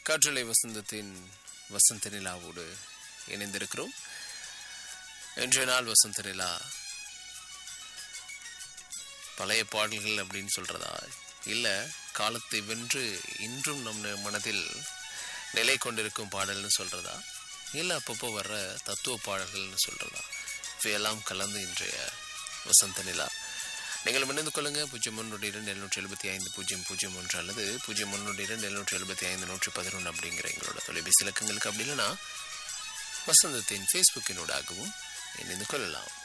காற்றலை வசந்தத்தின் வசந்த நிலாவோடு இணைந்திருக்கிறோம் இன்றைய நாள் வசந்த நிலா பழைய பாடல்கள் அப்படின்னு சொல்றதா இல்லை காலத்தை வென்று இன்றும் நம் மனதில் நிலை கொண்டிருக்கும் பாடல்னு சொல்றதா இல்லை அப்பப்போ வர்ற தத்துவ பாடல்கள்னு சொல்றதா இவையெல்லாம் கலந்து இன்றைய வசந்த நிலா நீங்கள் இணைந்து கொள்ளுங்க பூஜ்ஜியம் ஒன்று இரண்டு எழுநூற்றி எழுபத்தி ஐந்து பூஜ்ஜியம் பூஜ்ஜியம் ஒன்று அல்லது பூஜ்ஜியம் ஒன்று இரண்டு எழுநூற்றி எழுபத்தி ஐந்து நூற்றி பதினொன்று அப்படிங்கிற எங்களோட தொலைபேசி இலக்கங்களுக்கு அப்படி இல்லைன்னா வசந்தத்தின் ஃபேஸ்புக்கினூடாகவும் இணைந்து கொள்ளலாம்